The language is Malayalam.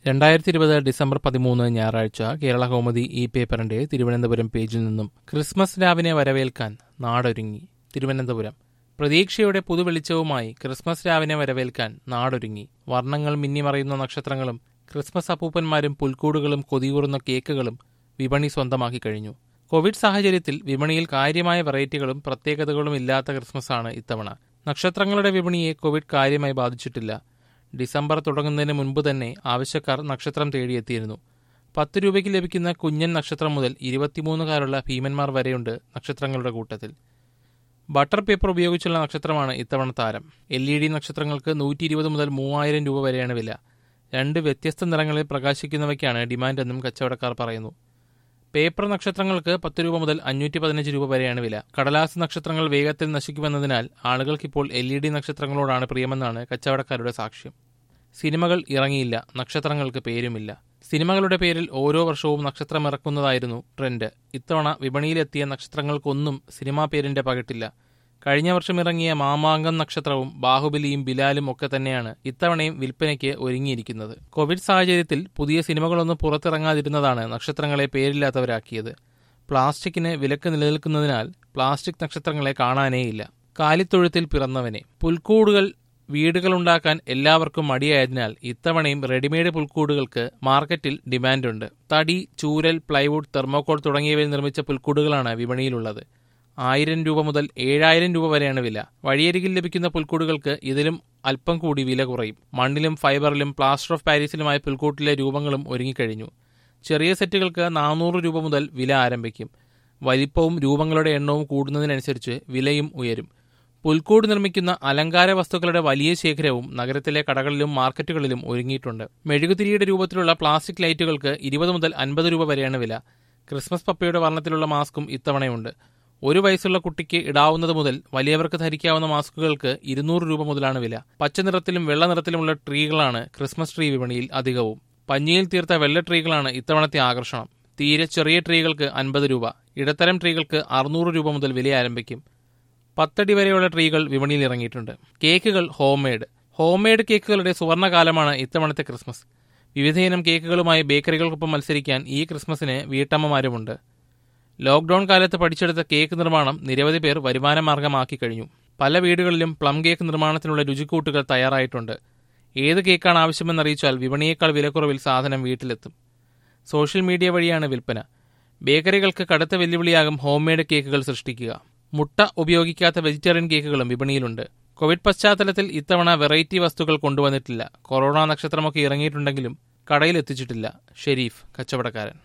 രണ്ടായിരത്തി ഇരുപത് ഡിസംബർ പതിമൂന്ന് ഞായറാഴ്ച കേരള കൗമുദി ഈ പേപ്പറിന്റെ തിരുവനന്തപുരം പേജിൽ നിന്നും ക്രിസ്മസ് രാവിനെ വരവേൽക്കാൻ നാടൊരുങ്ങി തിരുവനന്തപുരം പ്രതീക്ഷയുടെ പുതുവെളിച്ചവുമായി ക്രിസ്മസ് രാവിനെ വരവേൽക്കാൻ നാടൊരുങ്ങി വർണ്ണങ്ങൾ മിന്നിമറയുന്ന നക്ഷത്രങ്ങളും ക്രിസ്മസ് അപ്പൂപ്പന്മാരും പുൽക്കൂടുകളും കൊതിയൂറുന്ന കേക്കുകളും വിപണി സ്വന്തമാക്കി കഴിഞ്ഞു കോവിഡ് സാഹചര്യത്തിൽ വിപണിയിൽ കാര്യമായ വെറൈറ്റികളും പ്രത്യേകതകളും ഇല്ലാത്ത ക്രിസ്മസാണ് ഇത്തവണ നക്ഷത്രങ്ങളുടെ വിപണിയെ കോവിഡ് കാര്യമായി ബാധിച്ചിട്ടില്ല ഡിസംബർ തുടങ്ങുന്നതിന് മുൻപ് തന്നെ ആവശ്യക്കാർ നക്ഷത്രം തേടിയെത്തിയിരുന്നു പത്ത് രൂപയ്ക്ക് ലഭിക്കുന്ന കുഞ്ഞൻ നക്ഷത്രം മുതൽ ഇരുപത്തിമൂന്നുകാരുള്ള ഭീമന്മാർ വരെയുണ്ട് നക്ഷത്രങ്ങളുടെ കൂട്ടത്തിൽ ബട്ടർ പേപ്പർ ഉപയോഗിച്ചുള്ള നക്ഷത്രമാണ് ഇത്തവണ താരം എൽ ഇ ഡി നക്ഷത്രങ്ങൾക്ക് നൂറ്റി ഇരുപത് മുതൽ മൂവായിരം രൂപ വരെയാണ് വില രണ്ട് വ്യത്യസ്ത നിറങ്ങളിൽ പ്രകാശിക്കുന്നവയ്ക്കാണ് ഡിമാൻഡ് എന്നും കച്ചവടക്കാർ പറയുന്നു പേപ്പർ നക്ഷത്രങ്ങൾക്ക് പത്ത് രൂപ മുതൽ അഞ്ഞൂറ്റി പതിനഞ്ച് രൂപ വരെയാണ് വില കടലാസ് നക്ഷത്രങ്ങൾ വേഗത്തിൽ നശിക്കുമെന്നതിനാൽ ആളുകൾക്കിപ്പോൾ എൽ ഇ ഡി നക്ഷത്രങ്ങളോടാണ് പ്രിയമെന്നാണ് കച്ചവടക്കാരുടെ സാക്ഷ്യം സിനിമകൾ ഇറങ്ങിയില്ല നക്ഷത്രങ്ങൾക്ക് പേരുമില്ല സിനിമകളുടെ പേരിൽ ഓരോ വർഷവും നക്ഷത്രം ഇറക്കുന്നതായിരുന്നു ട്രെൻഡ് ഇത്തവണ വിപണിയിലെത്തിയ നക്ഷത്രങ്ങൾക്കൊന്നും സിനിമാ പേരിന്റെ പകിട്ടില്ല കഴിഞ്ഞ വർഷം ഇറങ്ങിയ മാമാങ്കം നക്ഷത്രവും ബാഹുബലിയും ബിലാലും ഒക്കെ തന്നെയാണ് ഇത്തവണയും വിൽപ്പനയ്ക്ക് ഒരുങ്ങിയിരിക്കുന്നത് കോവിഡ് സാഹചര്യത്തിൽ പുതിയ സിനിമകളൊന്നും പുറത്തിറങ്ങാതിരുന്നതാണ് നക്ഷത്രങ്ങളെ പേരില്ലാത്തവരാക്കിയത് പ്ലാസ്റ്റിക്കിന് വിലക്ക് നിലനിൽക്കുന്നതിനാൽ പ്ലാസ്റ്റിക് നക്ഷത്രങ്ങളെ കാണാനേയില്ല കാലിത്തൊഴുത്തിൽ പിറന്നവനെ പുൽക്കൂടുകൾ വീടുകളുണ്ടാക്കാൻ എല്ലാവർക്കും മടിയായതിനാൽ ഇത്തവണയും റെഡിമെയ്ഡ് പുൽക്കൂടുകൾക്ക് മാർക്കറ്റിൽ ഡിമാൻഡുണ്ട് തടി ചൂരൽ പ്ലൈവുഡ് തെർമോകോൾ തുടങ്ങിയവയിൽ നിർമ്മിച്ച പുൽക്കൂടുകളാണ് വിപണിയിലുള്ളത് ആയിരം രൂപ മുതൽ ഏഴായിരം രൂപ വരെയാണ് വില വഴിയരികിൽ ലഭിക്കുന്ന പുൽക്കൂടുകൾക്ക് ഇതിലും അല്പം കൂടി വില കുറയും മണ്ണിലും ഫൈബറിലും പ്ലാസ്റ്റർ ഓഫ് പാരീസിലുമായ പുൽക്കൂട്ടിലെ രൂപങ്ങളും ഒരുങ്ങിക്കഴിഞ്ഞു ചെറിയ സെറ്റുകൾക്ക് നാനൂറ് രൂപ മുതൽ വില ആരംഭിക്കും വലിപ്പവും രൂപങ്ങളുടെ എണ്ണവും കൂടുന്നതിനനുസരിച്ച് വിലയും ഉയരും പുൽക്കൂട് നിർമ്മിക്കുന്ന അലങ്കാര വസ്തുക്കളുടെ വലിയ ശേഖരവും നഗരത്തിലെ കടകളിലും മാർക്കറ്റുകളിലും ഒരുങ്ങിയിട്ടുണ്ട് മെഴുകുതിരിയുടെ രൂപത്തിലുള്ള പ്ലാസ്റ്റിക് ലൈറ്റുകൾക്ക് ഇരുപത് മുതൽ അൻപത് രൂപ വരെയാണ് വില ക്രിസ്മസ് പപ്പയുടെ വർണ്ണത്തിലുള്ള മാസ്കും ഇത്തവണയുണ്ട് ഒരു വയസ്സുള്ള കുട്ടിക്ക് ഇടാവുന്നത് മുതൽ വലിയവർക്ക് ധരിക്കാവുന്ന മാസ്കുകൾക്ക് ഇരുന്നൂറ് രൂപ മുതലാണ് വില പച്ച നിറത്തിലും വെള്ള നിറത്തിലുമുള്ള ട്രീകളാണ് ക്രിസ്മസ് ട്രീ വിപണിയിൽ അധികവും പഞ്ഞിയിൽ തീർത്ത വെള്ള ട്രീകളാണ് ഇത്തവണത്തെ ആകർഷണം തീരെ ചെറിയ ട്രീകൾക്ക് അൻപത് രൂപ ഇടത്തരം ട്രീകൾക്ക് അറുന്നൂറ് രൂപ മുതൽ വില ആരംഭിക്കും പത്തടി വരെയുള്ള ട്രീകൾ വിപണിയിൽ ഇറങ്ങിയിട്ടുണ്ട് കേക്കുകൾ ഹോം മെയ്ഡ് ഹോം മെയ്ഡ് കേക്കുകളുടെ സുവർണകാലമാണ് ഇത്തവണത്തെ ക്രിസ്മസ് വിവിധയിനം കേക്കുകളുമായി ബേക്കറികൾക്കൊപ്പം മത്സരിക്കാൻ ഈ ക്രിസ്മസിന് വീട്ടമ്മമാരുമുണ്ട് ലോക്ക്ഡൌൺ കാലത്ത് പഠിച്ചെടുത്ത കേക്ക് നിർമ്മാണം നിരവധി പേർ വരുമാന മാർഗമാക്കി കഴിഞ്ഞു പല വീടുകളിലും പ്ലം കേക്ക് നിർമ്മാണത്തിനുള്ള രുചിക്കൂട്ടുകൾ തയ്യാറായിട്ടുണ്ട് ഏത് കേക്കാണ് ആവശ്യമെന്നറിയിച്ചാൽ വിപണിയേക്കാൾ വിലക്കുറവിൽ സാധനം വീട്ടിലെത്തും സോഷ്യൽ മീഡിയ വഴിയാണ് വിൽപ്പന ബേക്കറികൾക്ക് കടുത്ത വെല്ലുവിളിയാകും ഹോം മെയ്ഡ് കേക്കുകൾ സൃഷ്ടിക്കുക മുട്ട ഉപയോഗിക്കാത്ത വെജിറ്റേറിയൻ കേക്കുകളും വിപണിയിലുണ്ട് കോവിഡ് പശ്ചാത്തലത്തിൽ ഇത്തവണ വെറൈറ്റി വസ്തുക്കൾ കൊണ്ടുവന്നിട്ടില്ല കൊറോണ നക്ഷത്രമൊക്കെ ഇറങ്ങിയിട്ടുണ്ടെങ്കിലും കടയിൽ എത്തിച്ചിട്ടില്ല ഷെരീഫ് കച്ചവടക്കാരൻ